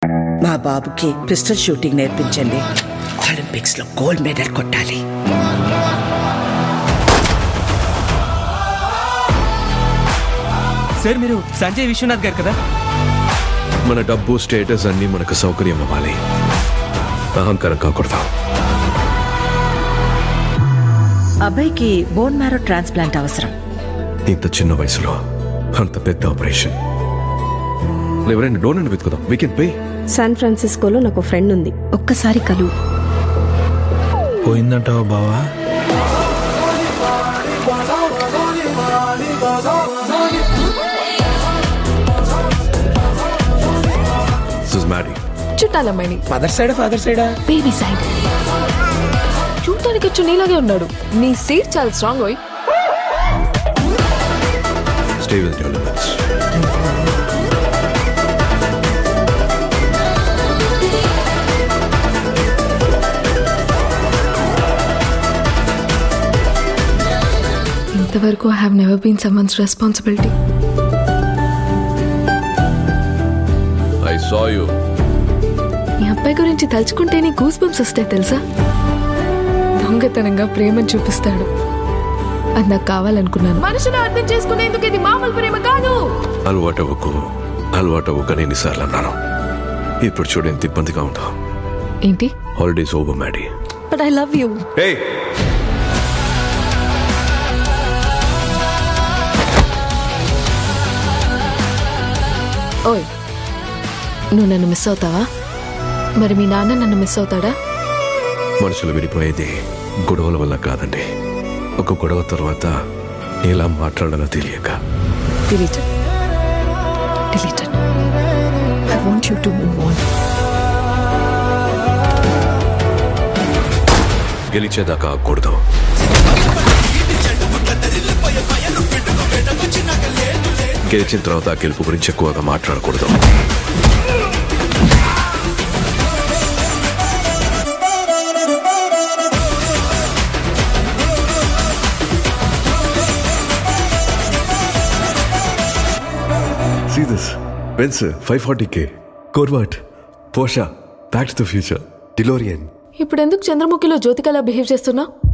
మా బాబుకి pistol shooting నేర్పించండి ఒలింపిక్స్ లో గోల్డ్ మెడల్ కొట్టాలి సార్ మీరు సంజయ్ విశ్వనాథ్ గారు కదా మన డబ్బు స్టేటస్ అన్ని మనకు సౌకర్యం అవ్వాలి అహంకారం కాకూడదు అబ్బాయికి బోన్ మ్యారో ట్రాన్స్ప్లాంట్ అవసరం ఇంత చిన్న వయసులో అంత పెద్ద ఆపరేషన్ ఎవరైనా డోనర్ వెతుకుదాం వీ కెన్ పే శాన్ ఫ్రాన్సిస్కోలో నాకు ఫ్రెండ్ ఉంది ఒక్కసారి కలు పోయిందంటావా బావా దిస్ మ్యాడీ చుట్టాలమ్మాయిని మదర్ సైడ్ ఫాదర్ సైడా బేబీ సైడ్ చూడటానికి వచ్చి నీలాగే ఉన్నాడు నీ సీట్ చాలా స్ట్రాంగ్ అయ్యి స్టే విత్ యువర్ లిమిట్స్ ఇంతవరకు I have never been summons responsibility I saw you మీ అబ్బాయి గురించి తలుచుకుంటేనే గూస్ బంప్స్ వస్తాయి తెలుసా దొంగతనంగా ప్రేమను చూపిస్తాడు అది నాకు కావాలనుకున్నాను మనుషులు అర్థం చేసుకునేందుకు ఇది మామూలు ప్రేమ కాదు అలవాటు అవ్వకు అలవాటు అవ్వకని ఎన్నిసార్లు అన్నాను ఇప్పుడు చూడు ఎంత ఇబ్బందిగా ఉందో ఏంటి holidays over Maddy but I love you hey ఓయ్ నువ్వు నన్ను మిస్ అవుతావా మరి మీ నాన్న నన్ను మిస్ అవుతాడా మనుషులు విడిపోయేది గొడవల వల్ల కాదండి ఒక గొడవ తర్వాత ఎలా మాట్లాడాలో తెలియక deleted deleted I want you to move on గెలిచేదాకా ఆగకూడదు గెలిచిన తర్వాత ఆ గెలుపు గురించి ఎక్కువగా మాట్లాడకూడదు See this. Benz 540k. Corvette. Porsche. Back to the future. DeLorean. ఇప్పుడు ఎందుకు చంద్రముఖిలో జ్యోతికలా బిహేవ్ చేస్తున్నావు